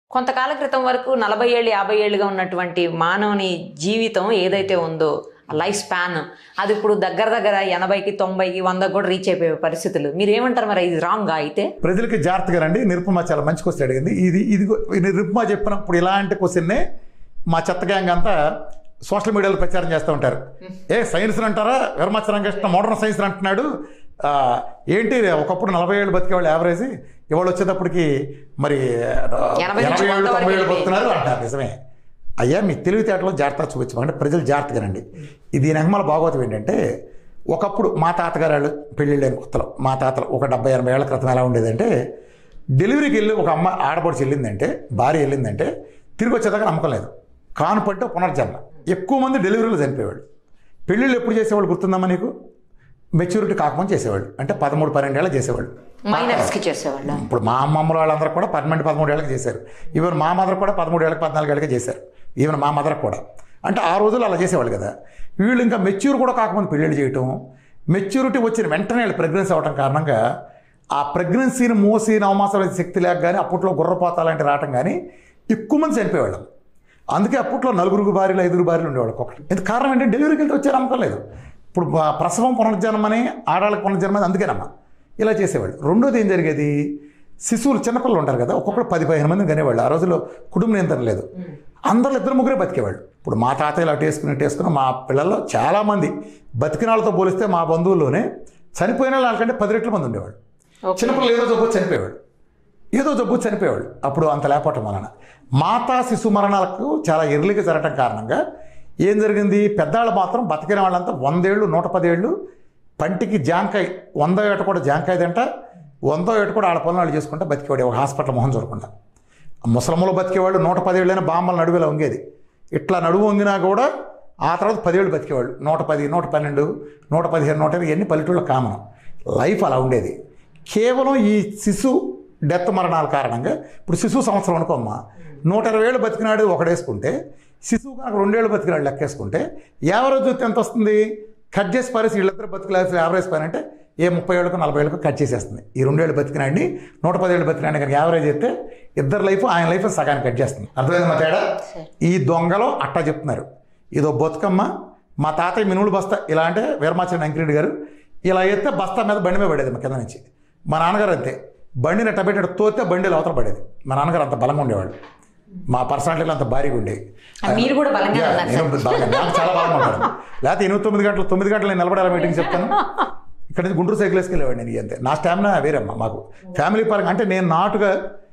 కొంతకాల క్రితం వరకు నలభై ఏళ్ళు యాభై ఏళ్ళుగా ఉన్నటువంటి మానవుని జీవితం ఏదైతే ఉందో లైఫ్ స్పాన్ అది ఇప్పుడు దగ్గర దగ్గర ఎనభైకి తొంభైకి వందకు కూడా రీచ్ అయిపోయే పరిస్థితులు మీరు ఏమంటారు మరి ఇది రాంగ్ అయితే ప్రజలకి జాగ్రత్తగా రండి నిరుపమ చాలా మంచి క్వశ్చన్ అడిగింది ఇది ఇది నిరుపమ చెప్పినప్పుడు ఇలాంటి క్వశ్చన్నే మా చెత్త గ్యాంగ్ అంతా సోషల్ మీడియాలో ప్రచారం చేస్తూ ఉంటారు ఏ సైన్స్ అంటారా విరమాచ రంగకృష్ణ మోడర్న్ సైన్స్ అంటున్నాడు ఆ, ఏంటి ఒకప్పుడు నలభై ఏళ్ళు బతికేవాళ్ళు యావరేజ్ ఇవాళ వచ్చేటప్పటికి మరి ఆ, ఎనభై నుంచి ఎనభై ఏళ్ళు వంద తొంభై ఏళ్ళు వరకు బతుకుతున్నారు అంటారు నిజమే అయ్యా మీ తెలివితేటలో జాగ్రత్త చూపించు అంటే ప్రజలు జాగ్రత్తగానండి ఇది దీని వెనకమాల భాగవతం ఏంటంటే ఒకప్పుడు మా తాతగారు వాళ్ళు పెళ్ళిళ్ళు అయిన కొత్తలో మా తాతలు ఒక డెబ్బై ఎనభై ఏళ్ల క్రితం ఎలా ఉండేదంటే డెలివరీకి వెళ్ళి ఒక అమ్మ ఆడపడిచి వెళ్ళిందంటే భార్య వెళ్ళిందంటే తిరిగి వచ్చేదాకా నమ్మకం లేదు కాను పట్టే పునర్జన్మ ఎక్కువ మంది డెలివరీలు చనిపోయేవాళ్ళు పెళ్ళిళ్ళు ఎప్పుడు చేసేవాళ్ళు గుర్తుందమ్మా నీకు మెచ్యూరిటీ కాకముందు చేసేవాళ్ళు అంటే పదమూడు పన్నెండేళ్ళు చేసేవాళ్ళు మైనర్స్ కి చేసేవాళ్ళ ఇప్పుడు మా అమ్మమ్మ వాళ్ళందరూ కూడా పన్నెండు పదమూడు ఏళ్ళకి చేశారు ఈవెన్ మా మదర్ కూడా పదమూడు ఏళ్ళకి పద్నాలుగు ఏళ్ళకి చేశారు ఈవెన్ మా మదర్ కూడా అంటే ఆ రోజుల్లో అలా చేసేవాళ్ళు కదా వీళ్ళు ఇంకా మెచ్యూర్ కూడా కాకముందు పెళ్ళిళ్ళు చేయటం మెచ్యూరిటీ వచ్చిన వెంటనే వీళ్ళు ప్రెగ్నెన్సీ అవడం కారణంగా ఆ ప్రెగ్నెన్సీని మోసి నవమాసాల శక్తి లేక కానీ అప్పట్లో గుర్రపోత లాంటి రావటం కానీ ఎక్కువ మంది చనిపోయేవాళ్ళం అందుకే అప్పట్లో నలుగురు భార్యలు ఐదుగురు భార్యలు ఉండేవాళ్ళు ఒకటి ఇది కారణం ఏంటంటే డెలివరీకి వెళ్తే వచ్చే నమ్మకం లేదు ఇప్పుడు బ- ప్రసవం పునర్జన్మని ఆడాళ్ళకి పునర్జన్మ అని అందుకేనమ్మా ఇలా చేసేవాళ్ళు రెండోది ఏం జరిగేది శిశువులు చిన్నపిల్లలు ఉంటారు కదా ఒక్కొక్కరు పది పదిహేను మంది కనేవాళ్ళు ఆ రోజుల్లో కుటుంబ నియంత్రణ లేదు అందరూ ఇద్దరు ముగ్గురే బతికేవాళ్ళు ఇప్పుడు మా తాతయ్యలు అటు వేసుకుని ఇటు వేసుకుని మా పిల్లల్లో చాలామంది బతికిన వాళ్ళతో పోలిస్తే మా బంధువుల్లోనే చనిపోయిన వాళ్ళకంటే పది రెట్ల మంది ఉండేవాళ్ళు చిన్నపిల్లలు ఏదో జబ్బు వచ్చి చనిపోయేవాళ్ళు ఏదో జబ్బు వచ్చి చనిపోయేవాళ్ళు అప్పుడు అంత లేకపోవటం వలన మాతా శిశు మరణాలకు చాలా ఎర్లీగా జరగటం కారణంగా ఏం జరిగింది పెద్దవాళ్ళు మాత్రం బతికిన వాళ్ళంతా వందేళ్ళు నూట పదేళ్ళు పంటికి జాంకాయ వంద ఏట కూడా జాంకాయ తింట వందో ఏట కూడా ఆడ పనులు వాళ్ళు చేసుకుంటా బతికేవాడు ఒక హాస్పిటల్ మొహం చూడకుండా ముసలమ్మలో బతికేవాళ్ళు నూట పదేళ్ళైనా బామ్మల నడువులా వంగేది ఇట్లా నడువు వంగినా కూడా ఆ తర్వాత పదేళ్ళు బతికేవాళ్ళు నూట పది నూట పన్నెండు నూట పదిహేను నూట ఇరవై ఎన్ని పల్లెటూళ్ళ కామన్ లైఫ్ అలా ఉండేది కేవలం ఈ శిశు డెత్ మరణాల కారణంగా ఇప్పుడు శిశువు సంవత్సరం అనుకోమ్మా నూట ఇరవై ఏళ్ళు బతికినాడు ఒకడేసుకుంటే శిశువు కనుక రెండేళ్ళు బతికినాడు లెక్కేసుకుంటే యావరేజ్ చూస్తే ఎంత వస్తుంది కట్ చేసి పారేసి వీళ్ళిద్దరు బతికలేసి యావరేజ్ పని అంటే ఏ ముప్పై ఏళ్ళకు నలభై ఏళ్ళకు కట్ చేసేస్తుంది ఈ రెండేళ్ళు బతికినాడిని నూట పదేళ్ళు బతికినాడిని కనుక యావరేజ్ అయితే ఇద్దరు లైఫ్ ఆయన లైఫ్ సగానికి కట్ చేస్తుంది అర్థమైంది మా తేడా ఈ దొంగలో అట్టా చెప్తున్నారు ఇదో బతుకమ్మ మా తాతయ్య మినుములు బస్తా ఇలా అంటే వీరమాచరణ వెంకరెడ్డి గారు ఇలా ఎత్తే బస్తా మీద బండి మీద పడేది మా కింద నుంచి మా నాన్నగారు అంతే బండిని అట్ట పెట్టాడు తోస్తే బండిలో అవతల పడేది మా నాన్నగారు అంత బలంగా ఉండేవాడు మా పర్సనాలిటీలో అంత భారీగా ఉండేవి మీరు కూడా బలంగా యా, ఉన్నారు నేను బలంగా నాకు చాలా బాగా ఉంటాను లేకపోతే ఎనిమిది తొమ్మిది గంటలు తొమ్మిది గంటలు నేను నిలబడాలి మీటింగ్ చెప్తాను ఇక్కడ నుంచి గుంటూరు సైకిల్ వేసుకెళ్ళేవాడు నేను అంతే నా స్టామినా వేరమ్మా మాకు ఫ్యామిలీ పరంగా అంటే నేను నాటుగా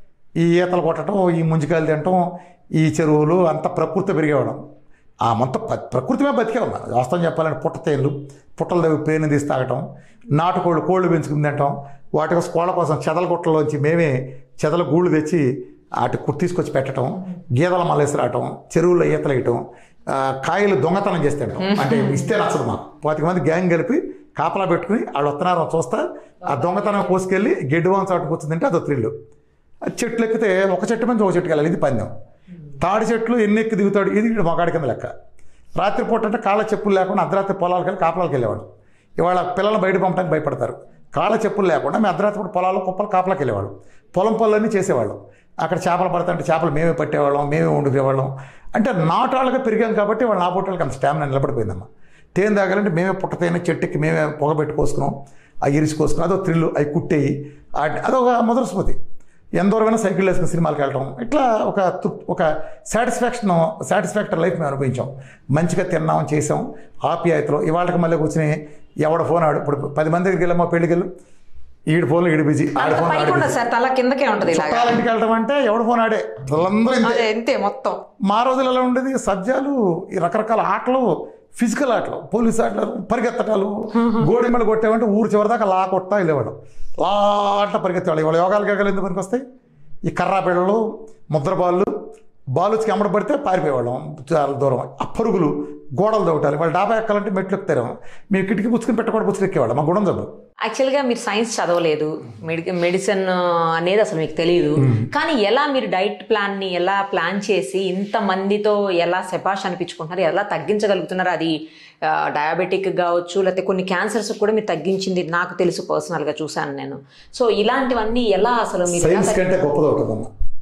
ఈ ఈతలు కొట్టడం ఈ ముంజికాయలు తినటం ఈ చెరువులు అంత ప్రకృతి పెరిగేవాడం ఆ మొత్తం ప- ప్రకృతి మీద బతికేవమ్మా వాస్తవం చెప్పాలంటే పుట్ట తేళ్ళు పుట్టల దగ్గర పేరుని తీసి తాగటం నాటుకోళ్ళు కోళ్ళు పెంచుకుని తినటం వాటి కోసం కోళ్ళ కోసం చెదల గుట్టలోంచి మేమే చెదల గూళ్ళు తెచ్చి వాటి కు- తీసుకొచ్చి పెట్టడం గీదల మల్లేసి రావటం చెరువుల్లో ఈతలు వేయటం ఆ, కాయలు దొంగతనం చేసి తినటం అంటే ఇస్తే నచ్చదు మాకు పాతిక మంది గ్యాంగ్ కలిపి కాపలా పెట్టుకుని వాళ్ళు వస్తున్నారో చూస్తా ఆ దొంగతనం కోసుకెళ్ళి గెడ్డి వాన్ చాటు కూర్చుందంటే అదో థ్రిల్లు ఆ చెట్లు ఎక్కితే ఒక చెట్టు నుంచి ఒక చెట్టుకి వెళ్ళాలి ఇది పందెం తాడి చెట్లు ఎన్ని ఎక్కి దిగుతాడు ఇది వీడు మగాడి కింద లెక్క రాత్రిపూట అంటే కాళ్ళ చెప్పులు లేకుండా అర్ధరాత్రి పొలాలకు వెళ్ళి కాపలాలకు వెళ్ళేవాడు ఇవాళ పిల్లలు బయట పంపడానికి భయపడతారు కాళ్ళ చెప్పులు లేకుండా మేము అర్ధరాత్రి పూట పొలాలు కుప్పలు కాపలాకి వెళ్ళేవాళ్ళం పొలం పనులన్నీ చేసేవాళ్ళం అక్కడ చేపలు పడతాంటే చేపలు మేమే పట్టేవాళ్ళం మేమే వండుకునేవాళ్ళం అంటే నాటాళ్ళగా పెరిగాం కాబట్టి వాళ్ళ నాపోటాళ్ళకి అంత స్టామినా నిలబడిపోయిందమ్మా తేనె తాగాలంటే మేమే పుట్ట తేనె చెట్టుకి మేమే పొగ పెట్టుకోసుకున్నాం అవి ఇరిచి కోసుకున్నాం అదో థ్రిల్లు అవి కుట్టేయి ఆ- అదొక మధుర స్మృతి ఎంతవరకైనా సైకిల్ వేసుకుని సినిమాలకు వెళ్ళటం ఇట్లా ఒక తృప్- ఒక సాటిస్ఫాక్షన్ సాటిస్ఫాక్టరీ లైఫ్ మేము అనుభవించాం మంచిగా తిన్నాం చేసాం ఆప్యాయతలో ఇవాళకి మళ్ళీ కూర్చుని ఎవడ ఫోన్ ఆడు ఇప్పుడు పది మంది దగ్గరికి వెళ్ళామా పెళ్ళికి వెళ్ళు ఈడు ఫోన్లో ఈడు బిజీ ఆడ అంత ఫోన్ పైకి ఆడు ఉండదు సార్ తల కిందకే ఉంటది ఇలాగా చుట్టాల ఇంటికి వెళ్ళటం అంటే ఎవడు ఫోన్ ఆడే వాళ్ళందరూ ఇంతే. అదే అంతే మొత్తం మా రోజులు ఎలా ఉండేది సబ్జాలు ఈ రకరకాల ఆటలు ఫిజికల్ ఆటలు పోలీస్ ఆటలు పరిగెత్తటాలు గోడిమలు కొట్టేవంటే ఊరు చివరిదాకా లా కొట్టా వెళ్ళేవాడు లాట పరిగెత్తేవాళ్ళు ఇవాళ యోగాలు గేగాలు ఎందుకు పనికి వస్తాయి ఈ కర్రా పిల్లలు ముద్ర బాళ్ళు బాలుచ్కి అమ్మడ పడితే పారిపోయేవాళ్ళం చాలా దూరం ఆ పరుగులు గోడలు దవ్వటాలు వాళ్ళు డాబా ఎక్కాలంటే మెట్లు ఎక్కుతారు మేము కిటికీ పుచ్చుకుని పెట్టకూడదు పుచ్చుకు ఎక్కేవాళ్ళం మా గుణం జబ్బు యాక్చువల్గా మీరు సైన్స్ చదవలేదు మెడి మెడిసిన్ అనేది అసలు మీకు తెలియదు కానీ ఎలా మీరు డైట్ ప్లాన్ని ఎలా ప్లాన్ చేసి ఇంత మందితో ఎలా సెపాష్ అనిపించుకుంటున్నారు ఎలా తగ్గించగలుగుతున్నారు అది డయాబెటిక్ కావచ్చు లేకపోతే కొన్ని క్యాన్సర్స్ కూడా మీరు తగ్గించింది నాకు తెలుసు పర్సనల్గా చూశాను నేను సో ఇలాంటివన్నీ ఎలా అసలు మీరు ఎలా సైన్స్ కంటే గొప్పది ఒకటమ్మా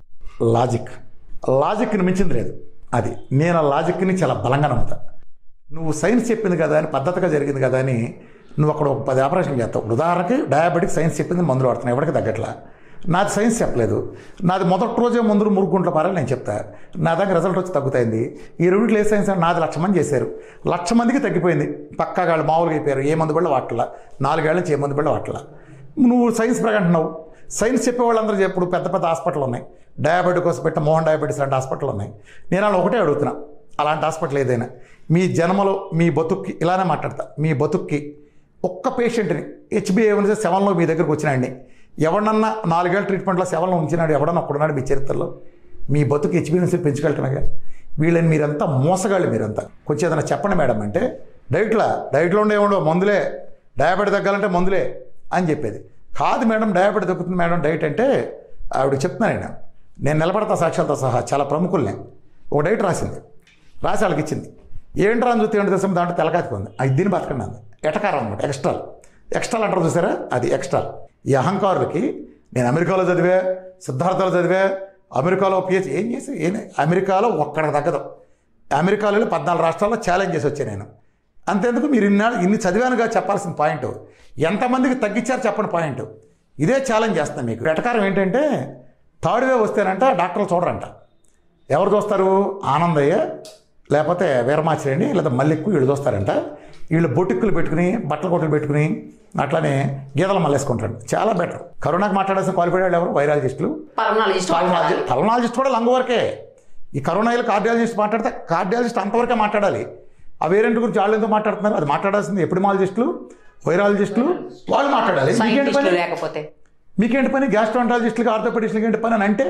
లాజిక్ లాజిక్ని మించింది లేదు అది నేను ఆ లాజిక్ని చాలా బలంగా నమ్ముతా నువ్వు సైన్స్ చెప్పింది కదా అని పద్ధతిగా జరిగింది కదా అని నువ్వు అక్కడ ఒక పది ఆపరేషన్ చేస్తావు ఇప్పుడు ఉదాహరణకి డయాబెటిక్ సైన్స్ చెప్పింది మందులు వాడుతున్నావు ఎవరికి తగ్గట్లా నాది సైన్స్ చెప్పలేదు నాది మొదటి రోజే మందులు మురుగుంట్ల పారని నేను చెప్తా నా దగ్గర రిజల్ట్ వచ్చి తగ్గుతాయింది ఈ రెండింటిలో ఏ సైన్స్ అంటే నాది లక్ష మంది చేశారు లక్ష మందికి తగ్గిపోయింది పక్కా వాళ్ళు మామూలుగా అయిపోయారు ఏ మందు బిళ్ళ వాటలా నాలుగేళ్ల నుంచి ఏ మందు బిళ్ళ వాటలా నువ్వు సైన్స్ ప్రకారం అంటున్నావు సైన్స్ చెప్పే వాళ్ళందరూ ఇప్పుడు పెద్ద పెద్ద హాస్పిటల్ ఉన్నాయి డయాబెటిక్ కోసం పెట్టిన మోహన్ డయాబెటీస్ లాంటి హాస్పిటల్ ఉన్నాయి నేను వాళ్ళు ఒకటే అడుగుతున్నా అలాంటి హాస్పిటల్ ఏదైనా మీ జన్మలో మీ బతుక్కి ఇలానే మాట్లాడతా మీ బతుక్కి ఒక్క పేషెంట్ని హెచ్బిఏవన్సీ సెవెన్లో మీ దగ్గరకు వచ్చినాయండి ఎవడన్నా నాలుగేళ్ళ ట్రీట్మెంట్లో సెవెన్లో ఉంచినాడు ఎవడన్నా ఒక్కడున్నాడు మీ చరిత్రలో మీ బతుకు హెచ్బిఎన్సీ పెంచుకెళ్తున్నాగా వీళ్ళని మీరంతా మోసగాళ్ళు మీరంతా కొంచెం ఏదైనా చెప్పండి మేడం అంటే డైట్లా డైట్లో ఉండే ఉండవు మందులే డయాబెటీ తగ్గాలంటే మందులే అని చెప్పేది కాదు మేడం డయాబెటీ తగ్గుతుంది మేడం డైట్ అంటే ఆవిడ చెప్తున్నాను నేను నేను నిలబడతా సాక్ష్యాలతో సహా చాలా ప్రముఖుల్ని ఒక డైట్ రాసింది రాసి వాళ్ళకి ఇచ్చింది ఏంట్రా అని చూస్తే ఏంటి తెలుసా దాంట్లో తెలకాతికి ఉంది అది దీన్ని బతకండి అంది ఎటకారం అనమాట ఎక్స్ట్రాల్ ఎక్స్ట్రాల్ అంటారు చూసారా అది ఎక్స్ట్రాల్ ఈ అహంకారులకి నేను అమెరికాలో చదివా సిద్ధార్థలో చదివా అమెరికాలో పిహెచ్ ఏం చేసి ఏం అమెరికాలో ఒక్కడికి తగ్గదు అమెరికాలో వెళ్ళి పద్నాలుగు రాష్ట్రాల్లో ఛాలెంజ్ చేసి వచ్చాను నేను అంతేందుకు మీరు ఇన్నాళ్ళు ఇన్ని చదివానుగా చెప్పాల్సిన పాయింట్ ఎంతమందికి తగ్గించారు చెప్పండి పాయింట్ ఇదే ఛాలెంజ్ చేస్తాను మీకు వెటకారం ఏంటంటే థర్డ్ వేవ్ వస్తేనంట డాక్టర్లు చూడరంట ఎవరు చూస్తారు ఆనందయ్య లేకపోతే వీరమాచిరేణి లేదా మల్లెక్కు వీళ్ళు చూస్తారంట వీళ్ళు బొటిక్కులు పెట్టుకుని బట్టల కొట్టులు పెట్టుకుని అట్లానే గీతలు మల్లేసుకుంటారు చాలా బెటర్ కరోనాకి మాట్లాడాల్సిన క్వాలిఫైడ్ వాళ్ళు ఎవరు వైరాలజిస్టులు పల్మనాలజిస్ట్ పల్మనాలజిస్ట్ పల్మనాలజిస్ట్ కూడా లంగ్ వరకే ఈ కరోనాలో కార్డియాలజిస్ట్ మాట్లాడితే కార్డియాలజిస్ట్ అంతవరకే మాట్లాడాలి ఆ వేరెంట్ గురించి వాళ్ళు ఎందుకు మాట్లాడుతున్నారు అది మాట్లాడాల్సింది ఎపిడమాలజిస్టులు వైరాలజిస్టులు వాళ్ళు మాట్లాడాలి మీకేంటి సైంటిస్టులు పని లేకపోతే మీకేంటి పని గ్యాస్ట్రాంటాలజిస్టులకి ఆర్థోపెడిస్టులకి ఏంటి పని అని అంటే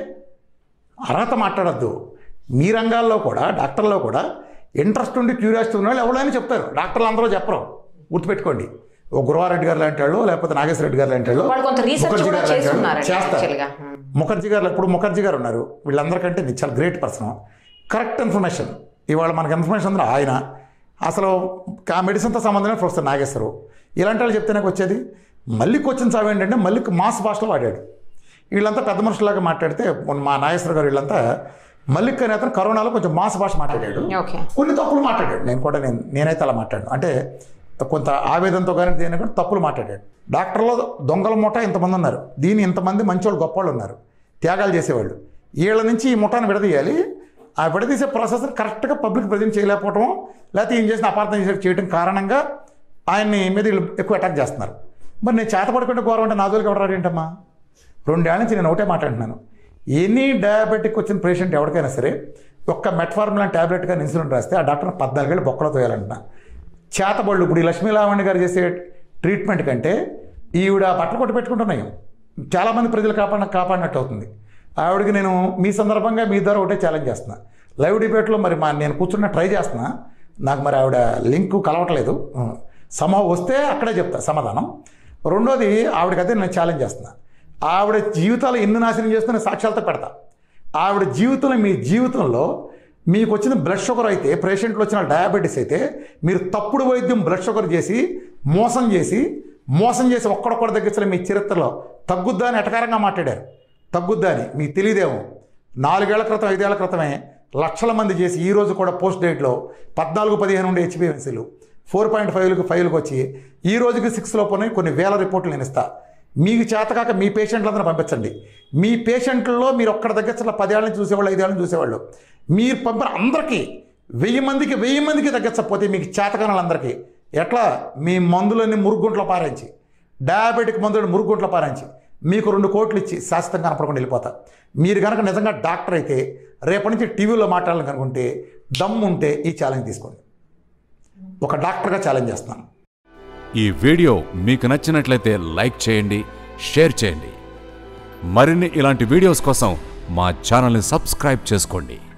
అర్హత మాట్లాడద్దు మీ రంగాల్లో కూడా డాక్టర్లో కూడా ఇంట్రెస్ట్ ఉండి క్యూరియాసిటీ ఉన్న వాళ్ళు ఎవరైనా చెప్తారు డాక్టర్లు అందరూ చెప్పరు గుర్తుపెట్టుకోండి ఓ గురువారెడ్డి గారు లాంటి వాళ్ళు లేకపోతే నాగేశ్వర రెడ్డి గారు లాంటి వాళ్ళు వాళ్ళు కొంత రీసెర్చ్ ముఖర్జీ కూడా గారు లాంటి వాళ్ళు చేస్తున్నారండి చేస్తారు యాక్చువల్గా ముఖర్జీ గారు ఇప్పుడు ముఖర్జీ గారు ఉన్నారు వీళ్ళందరికంటే ఇది చాలా గ్రేట్ పర్సన్ కరెక్ట్ ఇన్ఫర్మేషన్ ఇవాళ మనకి ఇన్ఫర్మేషన్ అందరూ ఆయన అసలు ఆ మెడిసిన్తో సంబంధమే ప్రొఫెసర్ నాగేశ్వరు ఇలాంటి వాళ్ళు చెప్తే నాకు వచ్చేది మళ్ళీకి వచ్చిన చావు ఏంటంటే మళ్ళీకి మాస్ భాషలో వాడాడు వీళ్ళంతా పెద్ద మనుషులాగా మాట్లాడితే మొన్న మా నాగేశ్వర గారు వీళ్ళంతా మల్లిక్ అనే అతను కరోనాలో కొంచెం మాస్ భాష మాట్లాడాడు ఓకే కొన్ని తప్పులు మాట్లాడాడు నేను కూడా నేను నేనైతే అలా మాట్లాడాను అంటే కొంత ఆవేదనతో కానీ దేని కానీ తప్పులు మాట్లాడాడు డాక్టర్లో దొంగల మూట ఇంతమంది ఉన్నారు దీని ఇంతమంది మంచోళ్ళు గొప్పవాళ్ళు ఉన్నారు త్యాగాలు చేసేవాళ్ళు వీళ్ళ నుంచి ఈ ముఠాన్ని విడదీయాలి ఆ విడదీసే ప్రాసెస్ కరెక్ట్గా పబ్లిక్ ప్రజెంట్ చేయలేకపోవడం లేకపోతే ఏం చేసిన అపార్థం చేసే చేయడం కారణంగా ఆయన్ని మీద వీళ్ళు ఎక్కువ అటాక్ చేస్తున్నారు మరి నేను చేతపడుకుంటే ఘోరం అంటే నా జోలికి ఎవరు ఏంటమ్మా రెండేళ్ల నుంచి నేను ఒకటే మాట్లాడుతున్నాను ఎనీ డయాబెటిక్ వచ్చిన పేషెంట్ ఎవరికైనా సరే ఒక్క మెట్ఫార్ములా ట్యాబ్లెట్ కానీ ఇన్సులిన్ రాస్తే ఆ డాక్టర్ పద్నాలుగేళ్ళు బొక్కలో తోయాలంటున్నా చేతబళ్ళు ఇప్పుడు ఈ లక్ష్మీ లావణ్య గారు చేసే ట్రీట్మెంట్ కంటే ఈవిడ బట్టలు కొట్టి పెట్టుకుంటున్నాయి చాలామంది ప్రజలు కాపాడిన కాపాడినట్టు అవుతుంది ఆవిడకి నేను మీ సందర్భంగా మీ ద్వారా ఒకటే ఛాలెంజ్ చేస్తున్నా లైవ్ డిబేట్లో మరి మా నేను కూర్చున్న ట్రై చేస్తున్నా నాకు మరి ఆవిడ లింక్ కలవట్లేదు సమా వస్తే అక్కడే చెప్తా సమాధానం రెండోది ఆవిడకైతే నేను ఛాలెంజ్ చేస్తున్నా ఆవిడ జీవితాలు ఎన్ని నాశనం చేస్తున్న సాక్ష్యాలతో పెడతా ఆవిడ జీవితంలో మీ జీవితంలో మీకు వచ్చిన బ్లడ్ షుగర్ అయితే పేషెంట్లు వచ్చిన డయాబెటీస్ అయితే మీరు తప్పుడు వైద్యం బ్లడ్ షుగర్ చేసి మోసం చేసి మోసం చేసి ఒక్కడొక్కడి తగ్గించలే మీ చరిత్రలో తగ్గుద్దా అని ఎటకారంగా మాట్లాడారు తగ్గుద్దా అని మీకు తెలియదేమో నాలుగేళ్ల క్రితం ఐదేళ్ల క్రితమే లక్షల మంది చేసి ఈ రోజు కూడా పోస్ట్ డేట్లో పద్నాలుగు పదిహేను ఉండే హెచ్బిఎన్సీలు ఫోర్ పాయింట్ ఫైవ్లకు ఫైవ్లకు వచ్చి ఈ రోజుకి సిక్స్లో పోయి కొన్ని వేల రిపోర్ట్లు నేను ఇస్తా మీకు చేతకాక మీ పేషెంట్లందరూ పంపించండి మీ పేషెంట్లలో మీరు ఒక్కడ తగ్గించాల పదేళ్ళ నుంచి చూసేవాళ్ళు ఐదేళ్ళ నుంచి చూసేవాళ్ళు మీరు పంపిన అందరికీ వెయ్యి మందికి వెయ్యి మందికి తగ్గించకపోతే మీకు చేతకానాలందరికీ ఎట్లా మీ మందులన్నీ మురుగుంట్లో పారించి డయాబెటిక్ మందులను మురుగుంట్లో పారించి మీకు రెండు కోట్లు ఇచ్చి శాశ్వతంగా కనపడకుండా వెళ్ళిపోతా మీరు కనుక నిజంగా డాక్టర్ అయితే రేపటి నుంచి టీవీలో మాట్లాడాలని కనుకుంటే దమ్ము ఉంటే ఈ ఛాలెంజ్ తీసుకోండి ఒక డాక్టర్గా ఛాలెంజ్ చేస్తున్నాను ఈ వీడియో మీకు నచ్చినట్లయితే లైక్ చేయండి షేర్ చేయండి మరిన్ని ఇలాంటి వీడియోస్ కోసం మా ఛానల్ని సబ్స్క్రైబ్ చేసుకోండి